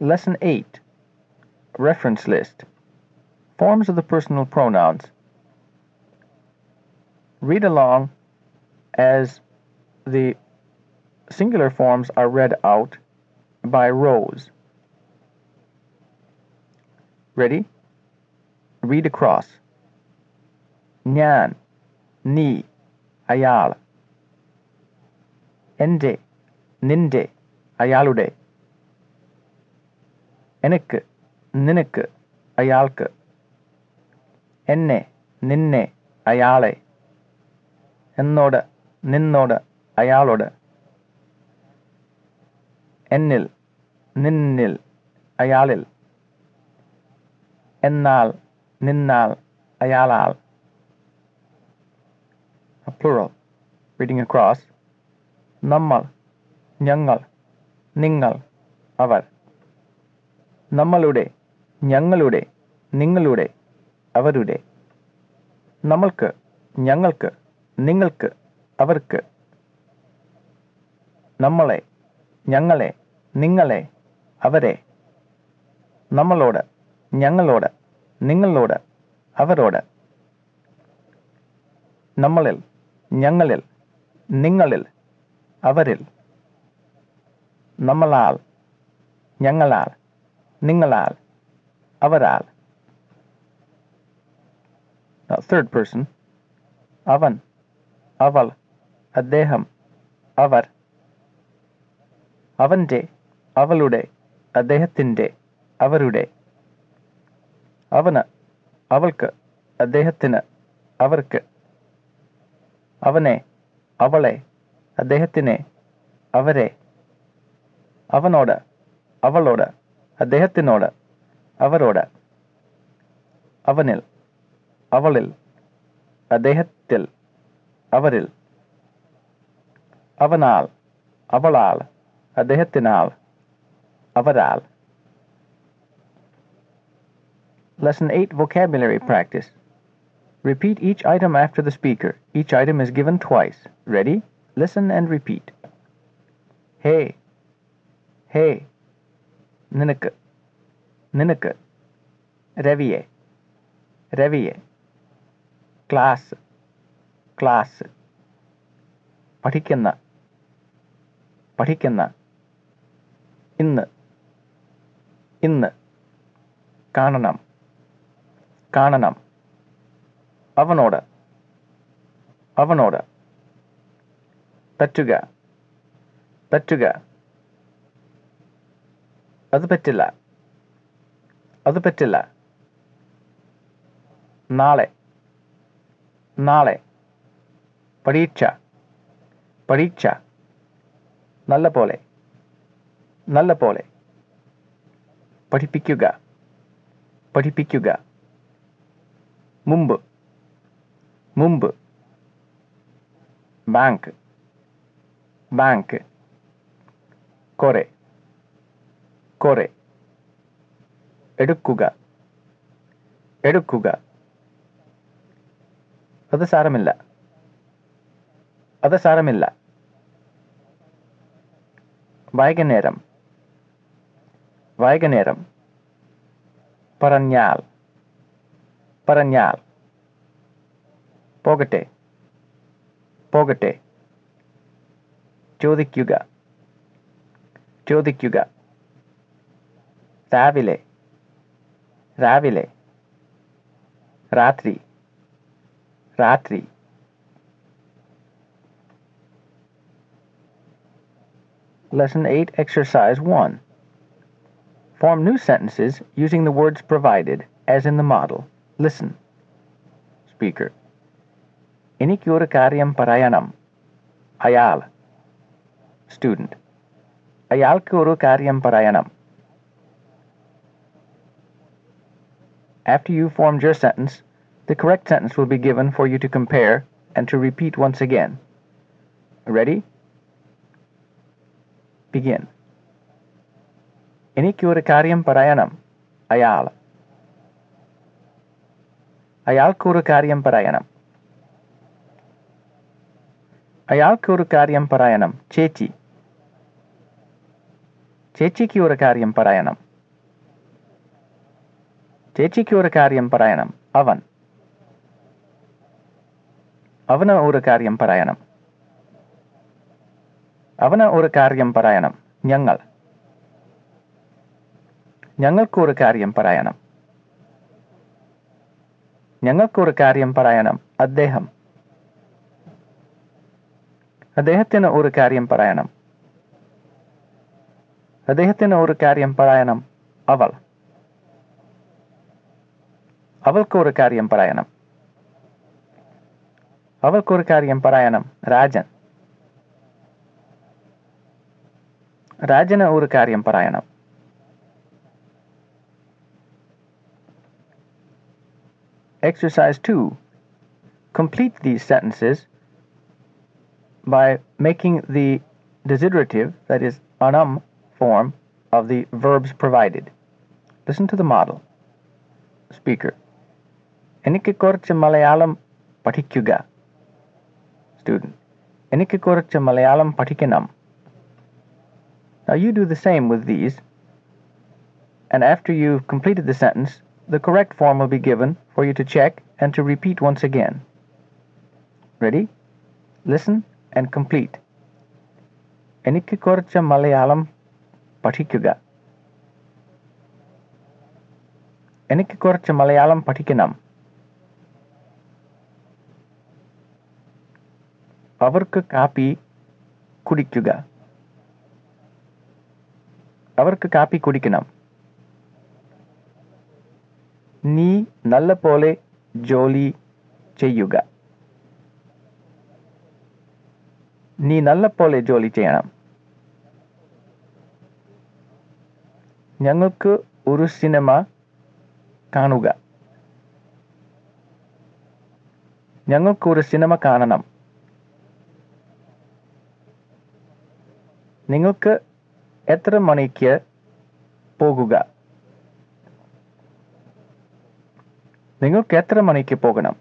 Lesson 8 Reference List Forms of the personal pronouns. Read along as the singular forms are read out by Rose. Ready? Read across. ഞാൻ നീ അയാൾ എൻ്റെ നിന്റെ അയാളുടെ എനിക്ക് നിനക്ക് അയാൾക്ക് എന്നെ നിന്നെ അയാളെ എന്നോട് നിന്നോട് അയാളോട് എന്നിൽ നിന്നിൽ അയാളിൽ എന്നാൽ നിന്നാൽ അയാളാൽ plural reading across നമ്മൾ ഞങ്ങൾ നിങ്ങൾ അവർ നമ്മളുടെ ഞങ്ങളുടെ നിങ്ങളുടെ അവരുടെ നമ്മൾക്ക് ഞങ്ങൾക്ക് നിങ്ങൾക്ക് അവർക്ക് നമ്മളെ ഞങ്ങളെ നിങ്ങളെ അവരെ നമ്മളോട് ഞങ്ങളോട് നിങ്ങളോട് അവരോട് നമ്മളിൽ ഞങ്ങളിൽ നിങ്ങളിൽ അവരിൽ നമ്മളാൽ ഞങ്ങളാൽ നിങ്ങളാൽ അവരാൽ Now, third person അവൻ അവൾ അദ്ദേഹം അവർ അവൻ്റെ അവളുടെ അദ്ദേഹത്തിൻ്റെ അവരുടെ അവന് അവൾക്ക് അദ്ദേഹത്തിന് അവർക്ക് അവനെ അവളെ അദ്ദേഹത്തിനെ അവരെ അവനോട് അവളോട് അദ്ദേഹത്തിനോട് അവരോട് അവനിൽ അവളിൽ അദ്ദേഹത്തിൽ അവരിൽ അവനാൽ അവളാൽ അദ്ദേഹത്തിനാൽ അവരാൽ Lesson 8 Vocabulary Practice Repeat each item after the speaker. Each item is given twice. Ready? Listen and repeat. Hey. Hey. നിനക്ക് നിനക്ക് രവിയെ രവിയെ ക്ലാസ് ക്ലാസ് പഠിക്കുന്ന പഠിക്കുന്ന ഇന്ന് ഇന്ന് കാണണം കാണണം അവനോട് അവനോട് പറ്റുക പറ്റുക അത് പറ്റില്ല അത് പറ്റില്ല നാളെ നാളെ പരീക്ഷ പരീക്ഷ നല്ല പോലെ നല്ല പോലെ പഠിപ്പിക്കുക പഠിപ്പിക്കുക മുമ്പ് മുമ്പ് ബാങ്ക് ബാങ്ക് കുറെ കുറെ എടുക്കുക എടുക്കുക അത് സാരമില്ല അത് സാരമില്ല വൈകുന്നേരം വൈകുന്നേരം പറഞ്ഞാൽ പറഞ്ഞാൽ പോകട്ടെ പോകട്ടെ ചോദിക്കുക ചോദിക്കുക രാവിലെ രാവിലെ രാത്രി രാത്രി Lesson 8, Exercise 1. Form new sentences using the words provided, as in the model. Listen. Speaker. എനിക്കൊരു കാര്യം പറയണം അയാൾ സ്റ്റുഡൻറ് അയാൾക്ക് ഒരു കാര്യം പറയണം After you formed your sentence, the correct sentence will be given for you to compare and to repeat once again. Ready? Begin. എനിക്കൊരു കാര്യം പറയണം അയാൾ അയാൾക്കൊരു കാര്യം പറയണം അയാൾക്കൊരു കാര്യം പറയണം ചേച്ചി ചേച്ചിക്ക് ഒരു കാര്യം പറയണം ചേച്ചിക്ക് ഒരു കാര്യം പറയണം അവൻ അവന് ഒരു കാര്യം പറയണം അവന് ഒരു കാര്യം പറയണം ഞങ്ങൾ ഞങ്ങൾക്ക് ഒരു കാര്യം പറയണം ഞങ്ങൾക്ക് ഒരു കാര്യം പറയണം അദ്ദേഹം അദ്ദേഹത്തിന് ഒരു കാര്യം പറയണം അദ്ദേഹത്തിന് ഒരു കാര്യം പറയണം അവൾ അവൾക്ക് ഒരു കാര്യം പറയണം അവൾക്ക് ഒരു കാര്യം പറയണം രാജൻ രാജന് ഒരു കാര്യം പറയണം Exercise 2. Complete these sentences by making the desiderative, that is, anam form of the verbs provided. Listen to the model. Speaker. എനിക്ക് കുറച്ച് മലയാളം പഠിക്കുക Student. എനിക്ക് കുറച്ച് മലയാളം പഠിക്കണം Now you do the same with these, and after you've completed the sentence, the correct form will be given for you to check and to repeat once again. Ready? Listen and complete. എനിക്ക് കുറച്ച് മലയാളം പഠിക്കുക എനിക്ക് കുറച്ച് മലയാളം പഠിക്കണം അവർക്ക് കാപ്പി കുടിക്കുക അവർക്ക് കാപ്പി കുടിക്കണം നീ നല്ല പോലെ ജോലി ചെയ്യുക നീ നല്ല പോലെ ജോലി ചെയ്യണം ഞങ്ങൾക്ക് ഒരു സിനിമ കാണുക ഞങ്ങൾക്ക് ഒരു സിനിമ കാണണം നിങ്ങൾക്ക് എത്ര മണിക്ക് പോകുക നിങ്ങൾക്ക് എത്ര മണിക്ക് പോകണം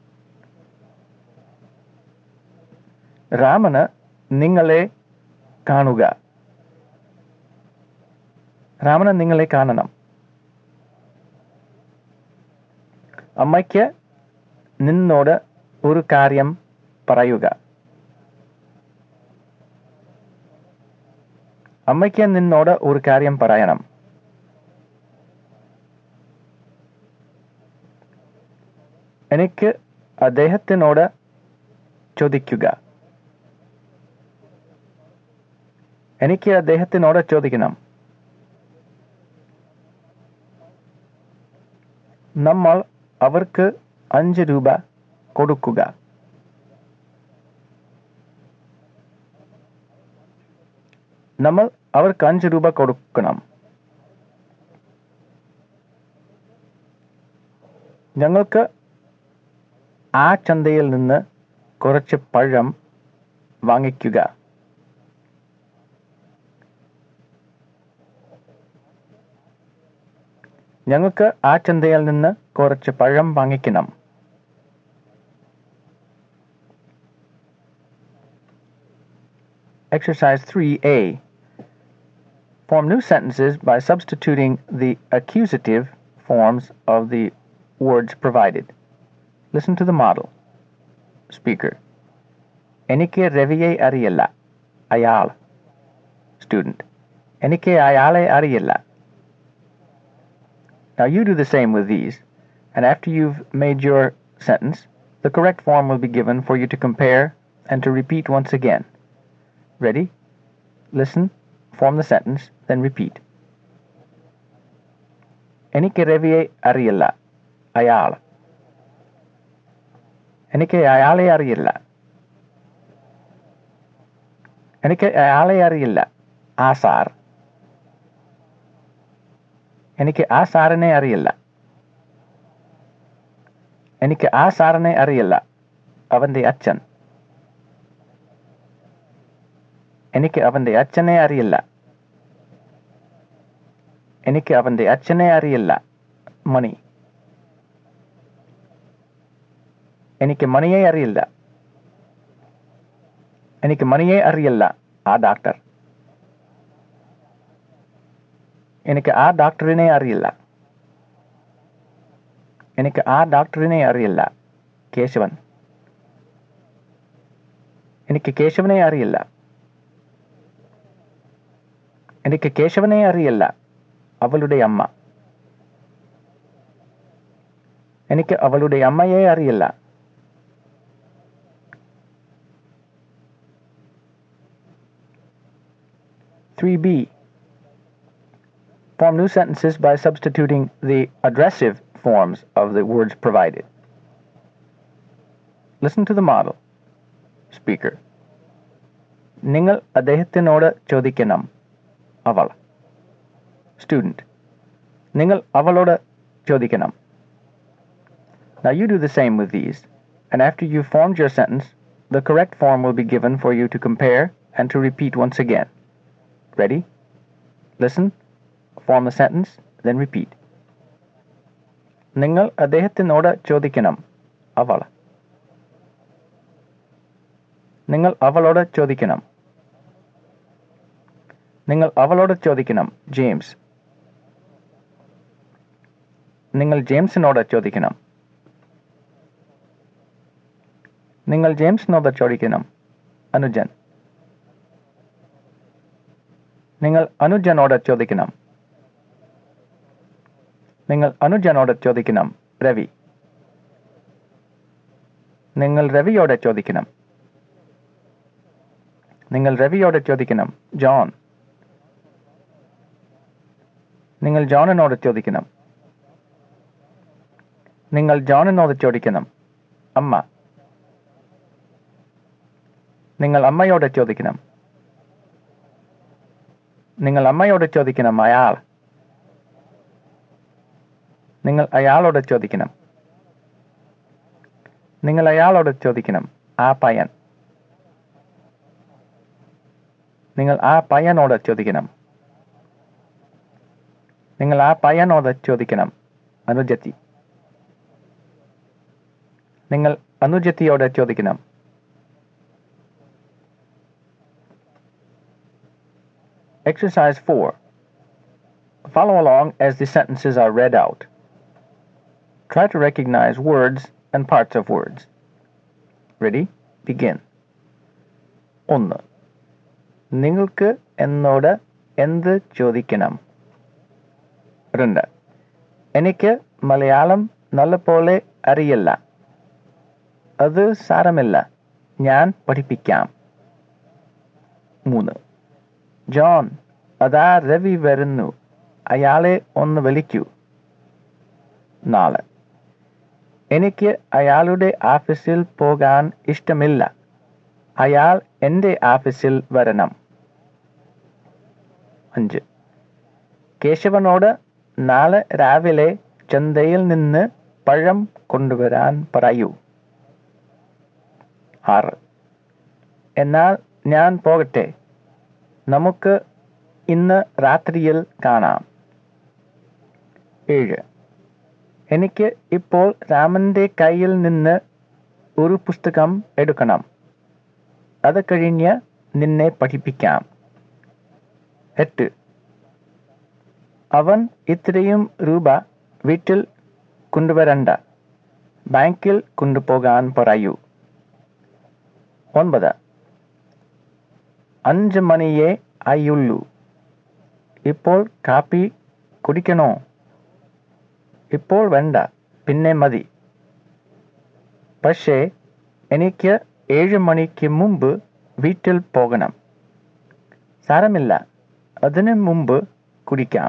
രാമന് നിങ്ങളെ കാണുക രാമന് നിങ്ങളെ കാണണം അമ്മയ്ക്ക് നിന്നോട് ഒരു കാര്യം പറയുക അമ്മയ്ക്ക് നിന്നോട് ഒരു കാര്യം പറയണം എനിക്ക് അദ്ദേഹത്തിനോട് ചോദിക്കുക എനിക്ക് അദ്ദേഹത്തിനോട് ചോദിക്കണം നമ്മൾ അവർക്ക് അഞ്ച് രൂപ കൊടുക്കുക നമ്മൾ അവർക്ക് അഞ്ച് രൂപ കൊടുക്കണം ഞങ്ങൾക്ക് ആ ചന്തയിൽ നിന്ന് കുറച്ച് പഴം വാങ്ങിക്കുക ഞങ്ങൾക്ക് ആ ചന്തയിൽ നിന്ന് കുറച്ച് പഴം വാങ്ങിക്കണം Exercise 3A. Form new sentences by substituting the accusative forms of the words provided. Listen to the model. Speaker. എനിക്ക് രവിയെ അറിയില്ല അയാൾ Student. എനിക്ക് അയാളെ അറിയില്ല Now you do the same with these, and after you've made your sentence, the correct form will be given for you to compare and to repeat once again. Ready? Listen, form the sentence, then repeat. എനിക്ക് രവിയെ അറിയില്ല അയാൾ എനിക്ക് അയാളെ അറിയില്ല എനിക്ക് അയാളെ അറിയില്ല ആ സാർ എനിക്ക് ആ സാറിനെ അറിയില്ല എനിക്ക് ആ സാറിനെ അറിയില്ല അവന്റെ അച്ഛൻ എനിക്ക് അവന്റെ അച്ഛനെ അറിയില്ല എനിക്ക് അവന്റെ അച്ഛനെ അറിയില്ല മണി എനിക്ക് മണിയെ അറിയില്ല എനിക്ക് മണിയെ അറിയില്ല ആ ഡാക്ടർ എനിക്ക് ആ ഡാക്ടറിനെ അറിയില്ല എനിക്ക് ആ ഡോക്ടറിനെ അറിയില്ല കേശവൻ എനിക്ക് കേശവനെ അറിയില്ല എനിക്ക് കേശവനെ അറിയില്ല അവളുടെ അമ്മ എനിക്ക് അവളുടെ അമ്മയെ അറിയില്ല Three B. Form new sentences by substituting the addressive forms of the words provided. Listen to the model. Speaker. നിങ്ങൾ അദ്ദേഹത്തിനോട് ചോദിക്കണം അവൾ സ്റ്റുഡൻറ് നിങ്ങൾ അവളോട് ചോദിക്കണം Now you do the same with these, and after you've formed your sentence, the correct form will be given for you to compare and to repeat once again. Ready? Listen, form the sentence, then repeat. നിങ്ങൾ അദ്ദേഹത്തിനോട് ചോദിക്കണം അവൾ നിങ്ങൾ അവളോട് ചോദിക്കണം നിങ്ങൾ അവളോട് ചോദിക്കണം ജെയിംസ് നിങ്ങൾ ജെയിംസിനോട് ചോദിക്കണം നിങ്ങൾ ജെയിംസിനോട് ചോദിക്കണം അനുജൻ നിങ്ങൾ അനുജനോട് ചോദിക്കണം നിങ്ങൾ അനുജനോട് ചോദിക്കണം രവി നിങ്ങൾ രവിയോട് ചോദിക്കണം നിങ്ങൾ രവിയോട് ചോദിക്കണം ജോൺ നിങ്ങൾ ജോണിനോട് ചോദിക്കണം നിങ്ങൾ ജോണിനോട് ചോദിക്കണം അമ്മ നിങ്ങൾ അമ്മയോട് ചോദിക്കണം നിങ്ങൾ അമ്മയോട് ചോദിക്കണം അയാൾ നിങ്ങൾ അയാളോട് ചോദിക്കണം നിങ്ങൾ അയാളോട് ചോദിക്കണം ആ പയ്യൻ നിങ്ങൾ ആ പയ്യനോട് ചോദിക്കണം നിങ്ങൾ ആ പയ്യനോട് ചോദിക്കണം അനുജത്തി നിങ്ങൾ അനുജത്തിയോട് ചോദിക്കണം Exercise 4. Follow along as the sentences are read out. Try to recognize words and parts of words. Ready? Begin. ഒന്ന് നിങ്ങൾക്ക് എന്നോട് എന്ത് ചോദിക്കണം രണ്ട് എനിക്ക് മലയാളം നല്ലപോലെ അറിയില്ല അത് സാരമില്ല ഞാൻ പഠിപ്പിക്കാം മൂന്ന് ജോൺ അതാ രവി വരുന്നു അയാളെ ഒന്ന് വിളിക്കൂ നാല് എനിക്ക് അയാളുടെ ഓഫീസിൽ പോകാൻ ഇഷ്ടമില്ല അയാൾ എൻ്റെ ഓഫീസിൽ വരണം അഞ്ച് കേശവനോട് നാളെ രാവിലെ ചന്തയിൽ നിന്ന് പഴം കൊണ്ടുവരാൻ പറയൂ ആറ് എന്നാൽ ഞാൻ പോകട്ടെ നമുക്ക് ഇന്ന് രാത്രിയിൽ കാണാം ഏഴ് എനിക്ക് ഇപ്പോൾ രാമന്റെ കയ്യിൽ നിന്ന് ഒരു പുസ്തകം എടുക്കണം അത് കഴിഞ്ഞ് നിന്നെ പഠിപ്പിക്കാം എട്ട് അവൻ ഇത്രയും രൂപ വീട്ടിൽ കൊണ്ടുവരണ്ട ബാങ്കിൽ കൊണ്ടുപോകാൻ പറയൂ ഒൻപത് അഞ്ച് മണിയേ ആയുള്ളൂ ഇപ്പോൾ കാപ്പി കുടിക്കണോ ഇപ്പോൾ വേണ്ട പിന്നെ മതി പക്ഷേ എനിക്ക് ഏഴ് മണിക്ക് മുമ്പ് വീട്ടിൽ പോകണം സാരമില്ല അതിനു മുമ്പ് കുടിക്കാം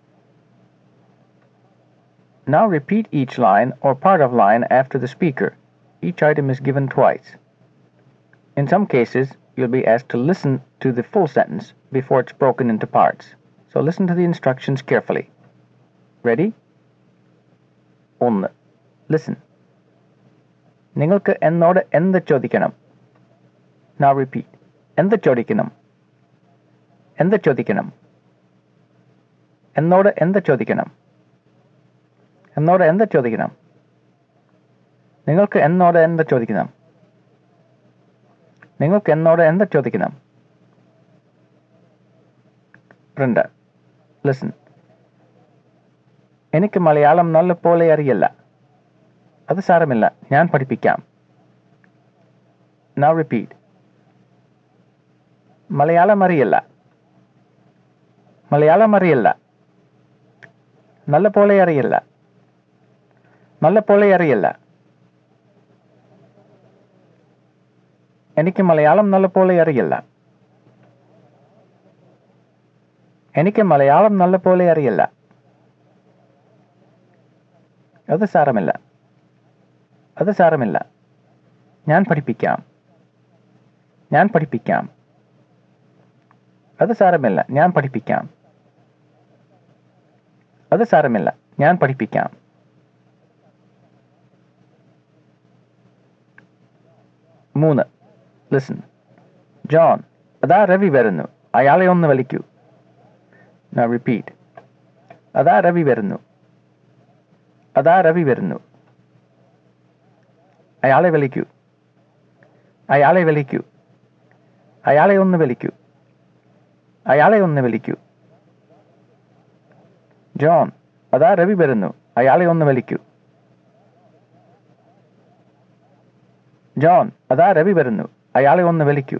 Now repeat each line or part of line after the speaker. Each item is given twice. In some cases, you'll be asked to listen to the full sentence before it's broken into parts. So listen to the instructions carefully. Ready? ഒന്ന് listen നിങ്ങൾക്ക് എന്നോട് എന്ത് ചോദിക്കണം Now repeat. എന്ത് ചോദിക്കണം എന്ത് ചോദിക്കണം എന്നോട് എന്ത് ചോദിക്കണം എന്നോട് എന്ത് ചോദിക്കണം നിങ്ങൾക്ക് എന്നോട് എന്ത് ചോദിക്കണം നിങ്ങൾക്ക് എന്നോട് എന്ത് ചോദിക്കണം രണ്ട് ലിസൺ എനിക്ക് മലയാളം നല്ലപോലെ അറിയില്ല അത് സാരമില്ല ഞാൻ പഠിപ്പിക്കാം നൗ റിപ്പീറ്റ് മലയാളം അറിയില്ല മലയാളം അറിയില്ല നല്ല പോലെ അറിയില്ല നല്ല പോലെ അറിയില്ല എനിക്ക് മലയാളം നല്ല പോലെ അറിയില്ല എനിക്ക് മലയാളം നല്ല പോലെ അറിയില്ല അത് സാരമില്ല അത് സാരമില്ല ഞാൻ പഠിപ്പിക്കാം ഞാൻ പഠിപ്പിക്കാം അത് സാരമില്ല ഞാൻ പഠിപ്പിക്കാം അത് സാരമില്ല ഞാൻ പഠിപ്പിക്കാം മൂന്ന് ലിസൺ ജോൺ അതാ രവി വരുന്നു അയാളെ ഒന്ന് വലിക്കൂ Now repeat. അതാ രവി വരുന്നു അതാ രവി വരുന്നു അയാളെ വിളിക്കൂ അയാളെ വിളിക്കൂ അയാളെ ഒന്ന് വിളിക്കൂ അയാളെ ഒന്ന് വിളിക്കൂ ജോൺ അതാ രവി വരുന്നു അയാളെ ഒന്ന് വിളിക്കൂ ജോൺ അതാ രവി വരുന്നു അയാളെ ഒന്ന് വിളിക്കൂ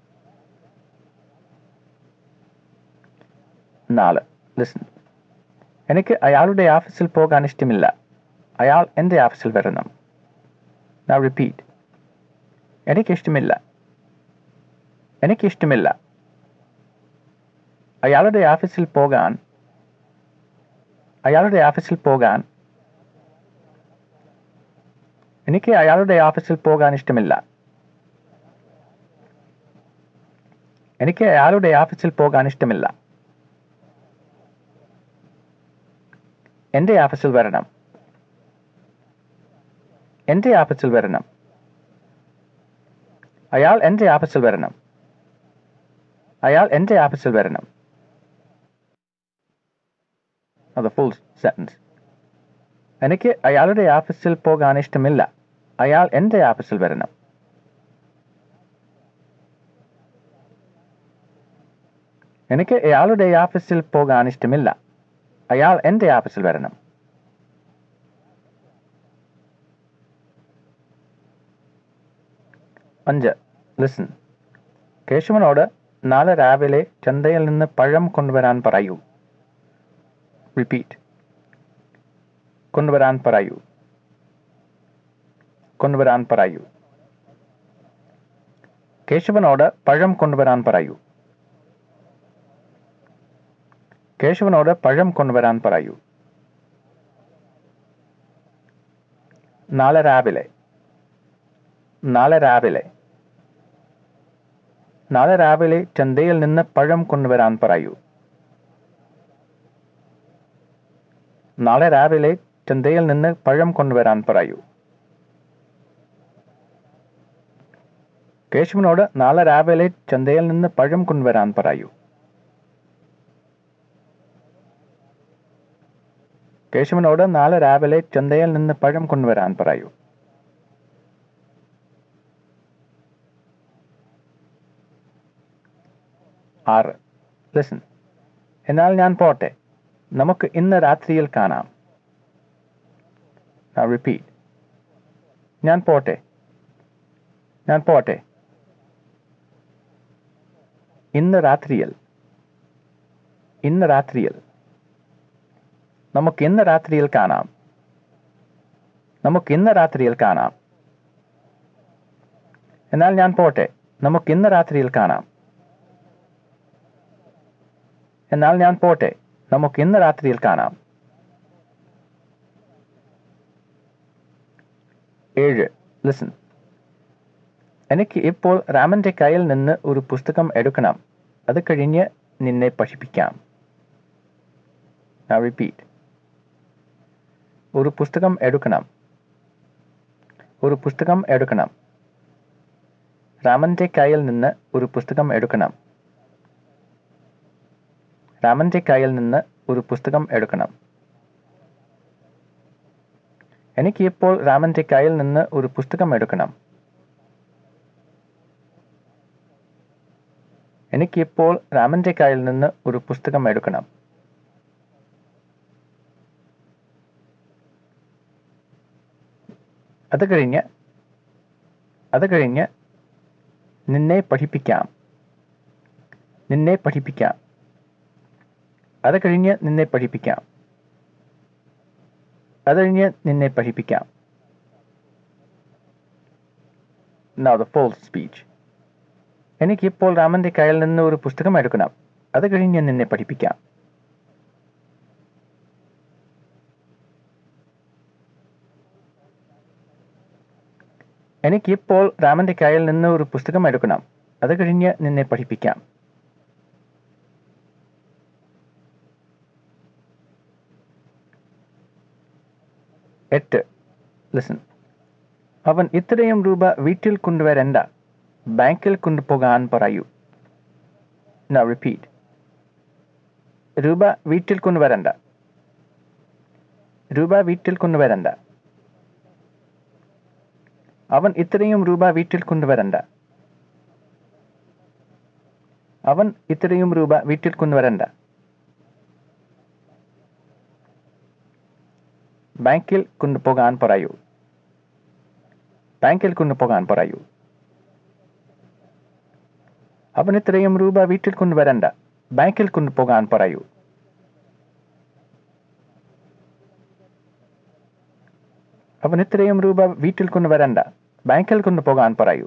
നാല് ലിസൺ എനിക്ക് അയാളുടെ ഓഫീസിൽ പോകാൻ ഇഷ്ടമില്ല അയാൾ എൻ്റെ ഓഫീസിൽ വരണം Now repeat. എനിക്കിഷ്ടമില്ല എനിക്കിഷ്ടമില്ല അയാളുടെ ഓഫീസിൽ പോകാൻ അയാളുടെ ഓഫീസിൽ പോകാൻ എനിക്ക് അയാളുടെ ഓഫീസിൽ പോകാൻ ഇഷ്ടമില്ല എനിക്ക് അയാളുടെ ഓഫീസിൽ പോകാൻ ഇഷ്ടമില്ല എൻ്റെ ഓഫീസിൽ വരണം എൻ്റെ ഓഫീസിൽ വരണം അയാൾ എൻ്റെ ഓഫീസിൽ വരണം അയാൾ എൻ്റെ ഓഫീസിൽ വരണം അത് ഫുൾ സെൻറ്റൻസ് എനിക്ക് അയാളുടെ ഓഫീസിൽ പോകാൻ ഇഷ്ടമില്ല അയാൾ എൻ്റെ ഓഫീസിൽ വരണം എനിക്ക് അയാളുടെ ഓഫീസിൽ പോകാൻ ഇഷ്ടമില്ല അയാൾ എൻ്റെ ഓഫീസിൽ വരണം അഞ്ച് ലിസൺ കേശവനോട് നാളെ രാവിലെ ചന്തയിൽ നിന്ന് പഴം കൊണ്ടുവരാൻ പറയൂ റിപ്പീറ്റ് കൊണ്ടുവരാൻ പറയൂ കൊണ്ടുവരാൻ പറയൂ കേശവനോട് പഴം കൊണ്ടുവരാൻ പറയൂ കേശവനോട് പഴം കൊണ്ടുവരാൻ പറയൂ നാളെ രാവിലെ നാളെ രാവിലെ നാളെ രാവിലെ ചന്തയിൽ നിന്ന് പഴം കൊണ്ടുവരാൻ പറയൂ നാളെ രാവിലെ ചന്തയിൽ നിന്ന് പഴം കൊണ്ടുവരാൻ പറയൂ കേശവനോട് നാളെ രാവിലെ ചന്തയിൽ നിന്ന് പഴം കൊണ്ടുവരാൻ പറയൂ കേശവനോട് നാളെ രാവിലെ ചന്തയിൽ നിന്ന് പഴം കൊണ്ടുവരാൻ പറയൂ ആറ് ലിസൺ എന്നാൽ ഞാൻ പോട്ടെ നമുക്ക് ഇന്ന് രാത്രിയിൽ കാണാം റിപ്പീറ്റ് ഞാൻ പോട്ടെ ഞാൻ പോട്ടെ ഇന്ന് രാത്രിയിൽ ഇന്ന് രാത്രിയിൽ നമുക്ക് ഇന്ന് രാത്രിയിൽ കാണാം നമുക്ക് ഇന്ന് രാത്രിയിൽ കാണാം എന്നാൽ ഞാൻ പോട്ടെ നമുക്ക് ഇന്ന് രാത്രിയിൽ കാണാം എന്നാൽ ഞാൻ പോട്ടെ നമുക്ക് ഇന്ന് രാത്രിയിൽ കാണാം ഏഴ് ലിസൺ എനിക്ക് ഇപ്പോൾ രാമന്റെ കയ്യിൽ നിന്ന് ഒരു പുസ്തകം എടുക്കണം അത് കഴിഞ്ഞ് നിന്നെ പഠിപ്പിക്കാം റിപ്പീറ്റ് ഒരു പുസ്തകം എടുക്കണം ഒരു പുസ്തകം എടുക്കണം രാമന്റെ കയ്യിൽ നിന്ന് ഒരു പുസ്തകം എടുക്കണം രാമന്റെ കയ്യിൽ നിന്ന് ഒരു പുസ്തകം എടുക്കണം എനിക്ക് ഇപ്പോൾ രാമന്റെ കയ്യിൽ നിന്ന് ഒരു പുസ്തകം എടുക്കണം എനിക്ക് ഇപ്പോൾ രാമന്റെ കയ്യിൽ നിന്ന് ഒരു പുസ്തകം എടുക്കണം അത് കഴിഞ്ഞ് അത് കഴിഞ്ഞ് നിന്നെ പഠിപ്പിക്കാം നിന്നെ പഠിപ്പിക്കാം അത് കഴിഞ്ഞ് നിന്നെ പഠിപ്പിക്കാം അത് കഴിഞ്ഞ് നിന്നെ പഠിപ്പിക്കാം Now the full speech. എനിക്ക് ഇപ്പോൾ രാമന്റെ കയ്യിൽ നിന്ന് ഒരു പുസ്തകം എടുക്കണം അത് കഴിഞ്ഞ് നിന്നെ പഠിപ്പിക്കാം എനിക്ക് ഇപ്പോൾ രാമന്റെ കയ്യിൽ നിന്ന് ഒരു പുസ്തകം എടുക്കണം അത് കഴിഞ്ഞ് നിന്നെ പഠിപ്പിക്കാം എട്ട് ലിസൺ അവൻ ഇത്രയും രൂപ വീട്ടിൽ കൊണ്ടുവരണ്ട ബാങ്കിൽ കൊണ്ടുപോകാൻ പറയൂ Now repeat. രൂപ വീട്ടിൽ കൊണ്ടുവരണ്ട രൂപ വീട്ടിൽ കൊണ്ടുവരണ്ട അവൻ ഇത്രയും രൂപ വീട്ടിൽ കൊണ്ടുവരണ്ട അവൻ ഇത്രയും രൂപ വീട്ടിൽ കൊണ്ടുവരണ്ട ബാങ്കിൽ കൊണ്ടുപോകാൻ പറയൂ ബാങ്കിൽ കൊണ്ടുപോകാൻ പറയൂ അവൻ ഇത്രയും രൂപ വീട്ടിൽ കൊണ്ടുവരണ്ട ബാങ്കിൽ കൊണ്ടുപോകാൻ പറയൂ അവൻ ഇത്രയും രൂപ വീട്ടിൽ കൊണ്ടുവരണ്ട ബാങ്കിൽ കൊണ്ടുപോകാൻ പറയൂ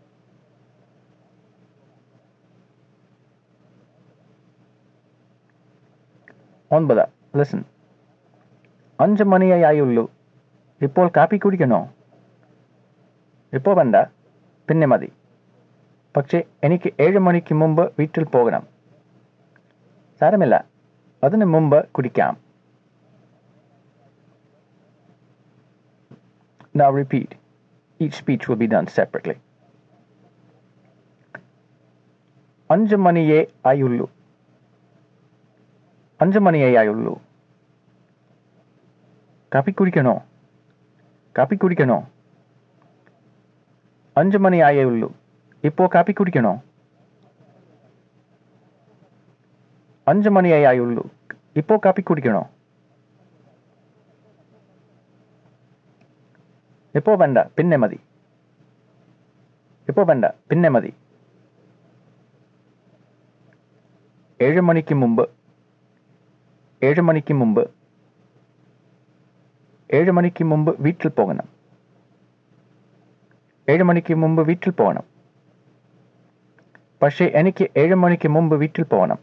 ഒൻപത് ലിസൺ അഞ്ച് മണിയായുള്ളൂ ഇപ്പോൾ കാപ്പി കുടിക്കണോ ഇപ്പോൾ വേണ്ട പിന്നെ മതി പക്ഷേ എനിക്ക് ഏഴ് മണിക്ക് മുമ്പ് വീട്ടിൽ പോകണം സാരമില്ല അതിന് മുമ്പ് കുടിക്കാം Now repeat. Each speech will be done separately. അഞ്ച് മണിയേ ആയുള്ളൂ അഞ്ച് മണിയേ ആയുള്ളൂ കാപ്പി കുടിക്കണോ കാപ്പി കുടിക്കണോ അഞ്ച് മണിയായേ ഉള്ളൂ ഇപ്പോൾ കാപ്പി കുടിക്കണോ അഞ്ച് മണിയായേ ആയുള്ളൂ ഇപ്പോൾ കാപ്പി കുടിക്കണോ ഇപ്പോൾ വേണ്ട പിന്നെ മതി ഇപ്പോൾ വേണ്ട പിന്നെ മതി ഏഴ് മണിക്ക് മുമ്പ് ഏഴ് മണിക്ക് മുമ്പ് ഏഴ് മണിക്ക് മുമ്പ് വീട്ടിൽ പോകണം ഏഴ് മണിക്ക് മുമ്പ് വീട്ടിൽ പോകണം പക്ഷേ എനിക്ക് ഏഴ് മണിക്ക് മുമ്പ് വീട്ടിൽ പോകണം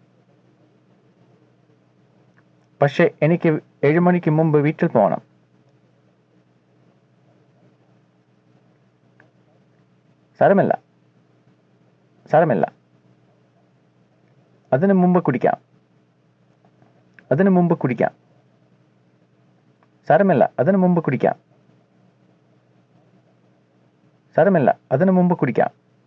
പക്ഷേ എനിക്ക് ഏഴ് മണിക്ക് മുമ്പ് വീട്ടിൽ പോകണം സാരമില്ല സാരമില്ല അതിനു മുമ്പ് കുടിക്കാം അതിനു മുമ്പ് കുടിക്കാം സാരമില്ല അതിനു മുമ്പ് കുടിക്കാം സാരമില്ല അതിനു മുമ്പ് കുടിക്കാം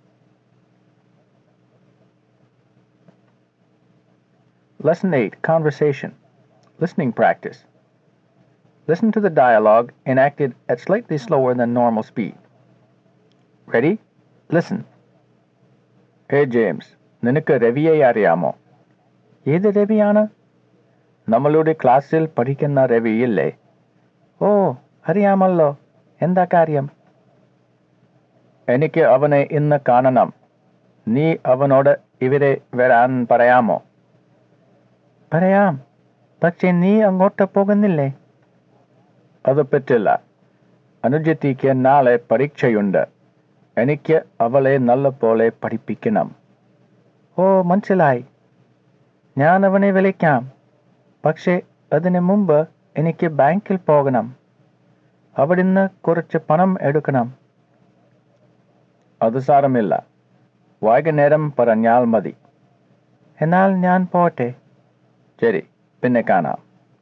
Lesson 8 Conversation Listening Practice Listen to the dialogue enacted at slightly slower than normal speed. Ready? Listen. Hey James നിനക്ക് രവിയെ അറിയാമോ ഏത് രവിയാണ് നമ്മളുടെ ക്ലാസ്സിൽ പഠിക്കുന്ന രവിയില്ലേ ഓ അറിയാമല്ലോ എന്താ കാര്യം എനിക്ക് അവനെ ഇന്ന് കാണണം നീ അവനോട് ഇവരെ വരാൻ പറയാമോ പറയാം പക്ഷെ നീ അങ്ങോട്ട് പോകുന്നില്ലേ അത് പറ്റില്ല അനുജത്തിക്ക് നാളെ പരീക്ഷയുണ്ട് എനിക്ക് അവളെ നല്ലപോലെ പഠിപ്പിക്കണം ഓ മനസ്സിലായി ഞാൻ അവനെ വിളിക്കാം പക്ഷേ അതിനു മുമ്പ് എനിക്ക് ബാങ്കിൽ പോകണം അവിടുന്ന് കുറച്ച് പണം എടുക്കണം അത് സാരമില്ല വൈകുന്നേരം പറഞ്ഞാൽ മതി എന്നാൽ ഞാൻ പോട്ടെ ശരി പിന്നെ കാണാം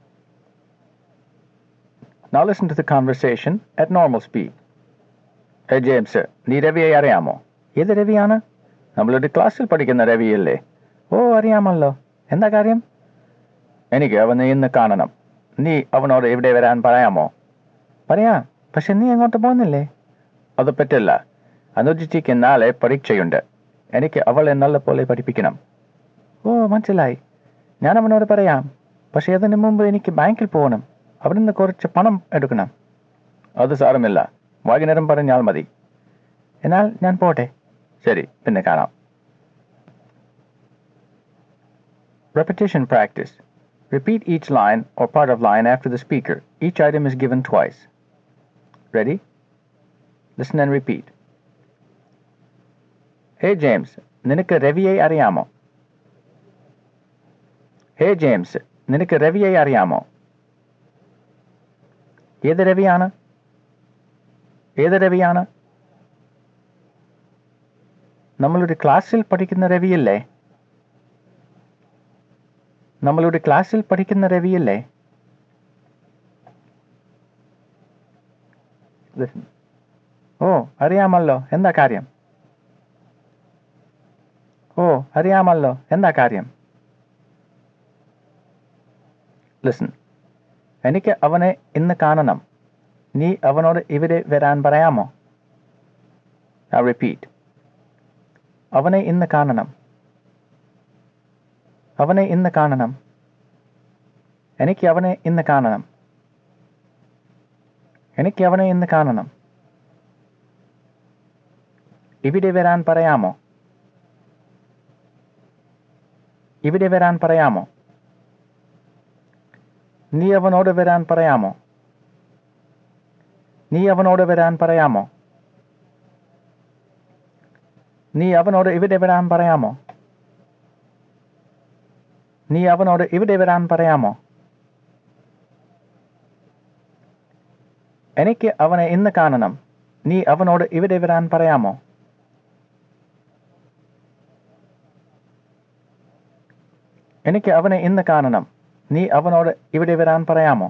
Now listen to the conversation at normal speed. Hey James നീ രവിയെ അറിയാമോ ഏത് രവിയാണ് നമ്മളുടെ ക്ലാസ്സിൽ പഠിക്കുന്ന രവിയല്ലേ ഓ അറിയാമല്ലോ എന്താ കാര്യം എനിക്ക് അവനെ ഇന്ന് കാണണം നീ അവനോട് ഇവിടെ വരാൻ പറയാമോ പറയാം പക്ഷെ നീ അങ്ങോട്ട് പോകുന്നില്ലേ അത് പറ്റില്ല അനുജിക്ക് നാളെ പരീക്ഷയുണ്ട് എനിക്ക് അവളെ നല്ലപോലെ പഠിപ്പിക്കണം ഓ മനസ്സിലായി ഞാൻ അവനോട് പറയാം പക്ഷെ അതിന് മുമ്പ് എനിക്ക് ബാങ്കിൽ പോകണം അവിടുന്ന് കുറച്ച് പണം എടുക്കണം അത് സാരമില്ല വൈകുന്നേരം പറഞ്ഞാൽ മതി എന്നാൽ ഞാൻ പോട്ടെ ശരി പിന്നെ കാണാം Repetition practice. Repeat each line or part of line after the speaker. Each item is given twice. Ready? Listen and repeat. Hey James, നിനക്ക് രവിയെ അറിയാമോ ഹേ ജെയിംസ് നിനക്ക് രവിയെ അറിയാമോ ഏത് രവിയാണ് ഏത് രവിയാണ് നമ്മളുടെ ക്ലാസ്സിൽ പഠിക്കുന്ന രവിയല്ലേ നമ്മളുടെ ക്ലാസ്സിൽ പഠിക്കുന്ന രവിയല്ലേ Listen. ഓ അറിയാമല്ലോ എന്താ കാര്യം ഓ അറിയാമല്ലോ എന്താ കാര്യം ലിസൺ എനിക്ക് അവനെ ഇന്ന് കാണണം നീ അവനോട് ഇവിടെ വരാൻ പറയാമോ I repeat. അവനെ ഇന്ന് കാണണം അവനെ ഇന്ന് കാണണം എനിക്ക് അവനെ ഇന്ന് കാണണം എനിക്ക് അവനെ ഇന്ന് കാണണം ഇവിടെ വരാൻ പറയാമോ ഇവിടെ വരാൻ പറയാമോ നീ അവനോട് വരാൻ പറയാമോ നീ അവനോട് വരാൻ പറയാമോ നീ അവനോട് ഇവിടെ വരാൻ പറയാമോ നീ അവനോട് ഇവിടെ വരാൻ പറയാമോ എനിക്ക് അവനെ ഇന്ന് കാണണം നീ അവനോട് ഇവിടെ വരാൻ പറയാമോ എനിക്ക് അവനെ ഇന്ന് കാണണം നീ അവനോട് ഇവിടെ വരാൻ പറയാമോ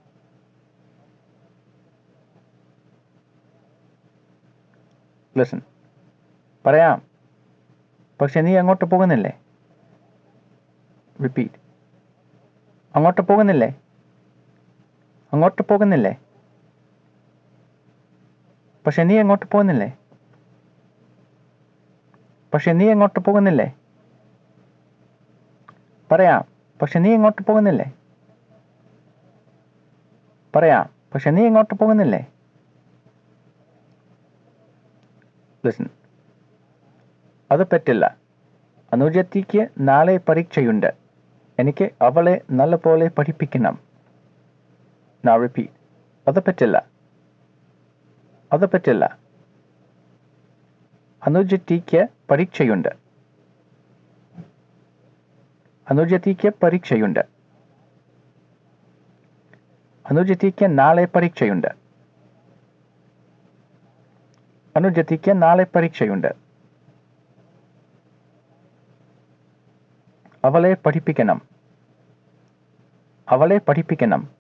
ലിസൺ പറയാം പക്ഷെ നീ അങ്ങോട്ട് പോകുന്നില്ലേ റിപ്പീറ്റ് അങ്ങോട്ട് പോകുന്നില്ലേ അങ്ങോട്ട് പോകുന്നില്ലേ പക്ഷെ നീ അങ്ങോട്ട് പോകുന്നില്ലേ പക്ഷെ നീ അങ്ങോട്ട് പോകുന്നില്ലേ പറയാം പക്ഷെ നീ ഇങ്ങോട്ട് പോകുന്നില്ലേ പറയാം പക്ഷെ നീ ഇങ്ങോട്ട് പോകുന്നില്ലേ ലിസൺ അത് പറ്റില്ല അനുജത്തിക്ക് നാളെ പരീക്ഷയുണ്ട് എനിക്ക് അവളെ നല്ലപോലെ പഠിപ്പിക്കണം നാ റിപ്പീറ്റ് അത് പറ്റില്ല അത് പറ്റില്ല അനുജത്തിക്ക് പരീക്ഷയുണ്ട് അനുജത്തിക്ക് പരീക്ഷയുണ്ട് അനുജത്തിക്ക് നാളെ പരീക്ഷയുണ്ട് അനുജത്തിക്ക് നാളെ പരീക്ഷയുണ്ട് അവളെ പഠിപ്പിക്കണം അവളെ പഠിപ്പിക്കണം